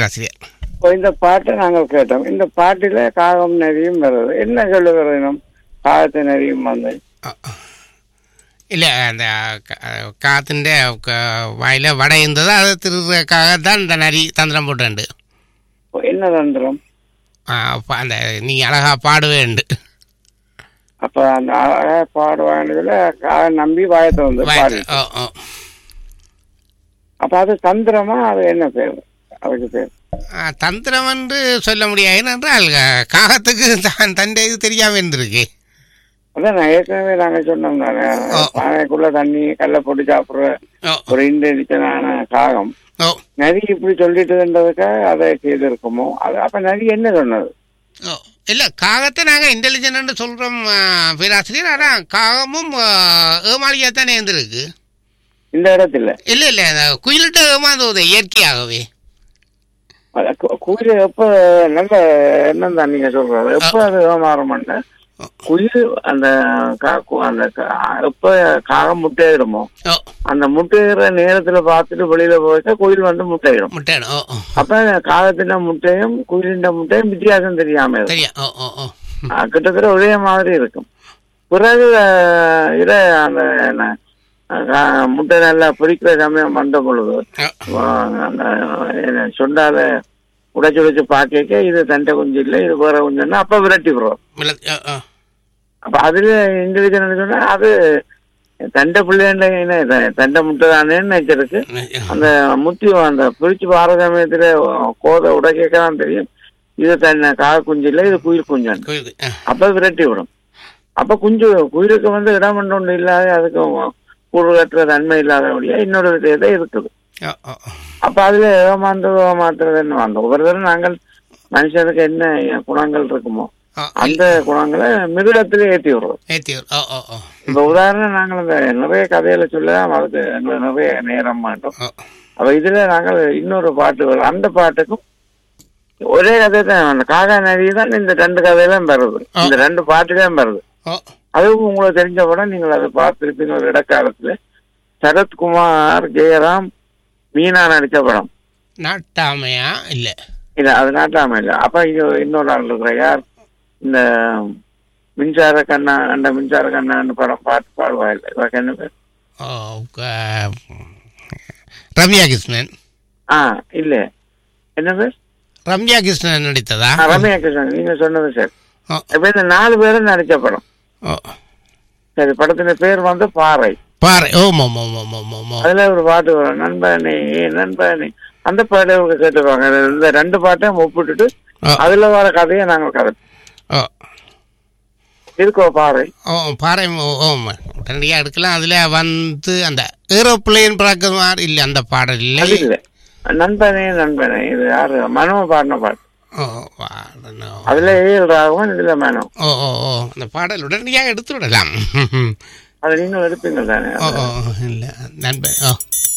பேராசிரியர் இப்போ இந்த பாட்டை நாங்கள் கேட்டோம் இந்த பாட்டில காகம் நரியும் வருது என்ன சொல்லுகிறது நம் காகத்து நரியும் வந்து இல்லை அந்த காத்தின் வாயில் வடை இருந்தது அதை திருக்காக தான் இந்த நரி தந்திரம் போட்டுண்டு இப்போ என்ன தந்திரம் அந்த நீ அழகா பாடுவேண்டு அப்ப அந்த அழகா பாடுவாங்கல காகம் நம்பி வாயத்தை வந்து பாடு ஓ ஓ அப்ப அது தந்திரமா அது என்ன பேர் அதுக்கு பேர் ஆ, தந்திரம் என்று சொல்ல முடியாது ஏனென்றால் க- காகத்துக்கு தான் தண்டை இது தெரியாம இருந்திருக்கு அதான் நான் ஏற்கனவே நாங்க சொன்னோம் தானே ஆ. பானைக்குள்ள தண்ணி கல்ல போட்டு சாப்பிடுற ஓ ஒரு இன்டெலிஜென்டான காகம் ஓ நரி இப்படி சொல்லிட்டுன்றதுக்காக அதை செய்திருக்குமோ அது அப்ப நரி என்ன சொன்னது ஓ இல்லை காகத்தை நாங்கள் இன்டெலிஜென்ட்னு சொல்கிறோம் பேராசிரியர் ஆனால் காகமும் ஏமாளியாக தானே இருந்திருக்கு இந்த இடத்துல இல்லை இல்லை அந்த குயிலிட்ட ஏமாந்தது இயற்கையாகவே அது கு- குயில் எப்ப நல்ல என்னன்னு தான் நீங்க சொல்றது எப்ப அது ஏமாறும்னா குயில் அந்த கா- கு- அந்த கா- எப்ப காகம் முட்டையிடுமோ ஓ அந்த முட்டையிடுற நேரத்துல பார்த்துட்டு வெளியில போயிட்டா குயில் வந்து முட்டையிடும் முட்டையணும் ஓ ஓ அப்ப காகத்தின் முட்டையும் குயிலின் முட்டையும் வித்தியாசம் தெரியாம இருக்கும் தெரியும் ஓ ஓ ஓ ஆஹ் கிட்டத்தட்ட ஒரே மாதிரி இருக்கும் பிறகு ஆஹ் இத அந்த என்ன, ஆஹ் முட்டை நல்லா பொரிக்கிற சமயம் வந்த பொழுது ஓ ஆஹ் அந்த என்ன, சொண்டால உடைச்சு உடைச்சு பாக்க இது தண்டை குஞ்சு இல்லை இது வேற குஞ்சுன்னா அப்ப விரட்டி விடுறோம் மிள- ஓ ஓ அப்ப அதுல இண்டிவிஜுவல் சொன்னா அது தண்டை பிள்ளைன்ற தண்டை முட்டை தானேன்னு நினைச்சிருக்கு அந்த முத்தி அந்த பிரிச்சு பார சமயத்துல கோதை உடைக்க தான் தெரியும் இது தன்னை காக குஞ்சு இல்லை இது குயில் குஞ்சான் கோயிலுக்கு ஆ அப்ப விரட்டி விடும் அப்ப குஞ்சு குயிலுக்கு வந்து இடம் ஒன்று இல்லாத அதுக்கு கூடு கட்டுற தன்மை இல்லாதபடியா இன்னொரு இதை இருக்குது ஓ ஓ ஓ. அப்ப அதுல ஏமாந்தது ஏமாத்துறதுன்னு வந்தோம் ஒவ்வொரு தடவை நாங்கள் மனுஷனுக்கு என்ன குணங்கள் இருக்குமோ ஓ அந்த குணங்களை மிருகத்திலே ஏற்றி விடுறோம் ஏத்தி ஓ ஓ ஓ இப்ப உதாரணம் நாங்கள் இந்த நிறைய கதையில சொல்லலாம் அதுக்கு எங்களுக்கு நிறைய நேரம் மாட்டோம் ஓ அப்ப இதுல நாங்கள் இன்னொரு பாட்டு வரும் அந்த பாட்டுக்கும் ஒரே கதை தான் அந்த காகா நதி தான் இந்த ரெண்டு கதையிலும் வருது இந்த ரெண்டு பாட்டுலையும் வருது ஓ அதுவும் உங்களுக்கு தெரிஞ்ச படம் நீங்கள் அதை பார்த்துருப்பீங்க ஒரு இடக்காலத்துல சரத்குமார் ஜெயராம் மீனா நடிச்ச படம் நாட்டாமையா இல்லை இல்ல அது நாட்டாம இல்ல அப்ப இங்க இன்னொரு ஆள் இருக்கிற யார் இந்த மின்சார கண்ணா அந்த மின்சார கண்ணான்னு படம் பாட்டு பாடுவா இல்ல இவருக்கு என்ன பேர் ஓ க- ரம்யா கிருஷ்ணன் ஆ இல்ல என்ன பேர் ரம்யா கிருஷ்ணன் நடித்ததா ஆ, ரம்யா கிருஷ்ணன் நீங்க சொன்னது சார் ஓ இப்ப இந்த நாலு பேரும் நடிச்ச படம் ஓ சரி படத்தின் பேர் வந்து பாறை பாரு ஓமோ ஓமோ ஓமோ ஓமோ அதுல ஒரு பாட்டு வரும் நண்பனே நண்பனே அந்த பாட்டை இவங்க கேட்டுருவாங்க இந்த ரெண்டு பாட்டையும் ஒப்பிட்டுட்டு ஓ அதுல வர கதையை நாங்க கதை ஓ இருக்கோ பாறை ஓ பாறை ஓ- ஓம் உடனடியாக எடுக்கலாம் அதில் வந்து அந்த ஏரோப்ளேன் பறக்க மாதிரி இல்லை அந்த பாடல் இல்லை அது இல்ல நண்பனே நண்பனே இது யாரு மனோ பாடின பாட்டு ஓ பாடணும் அதுல ஏழு ராகவும் இதுல மனோ ஓ ஓ ஓ அந்த பாடல் உடனடியாக எடுத்து விடலாம் அது நீங்களும் எடுப்பீங்க தானே ஓ ஓ இல்லை நண்பன் ஓ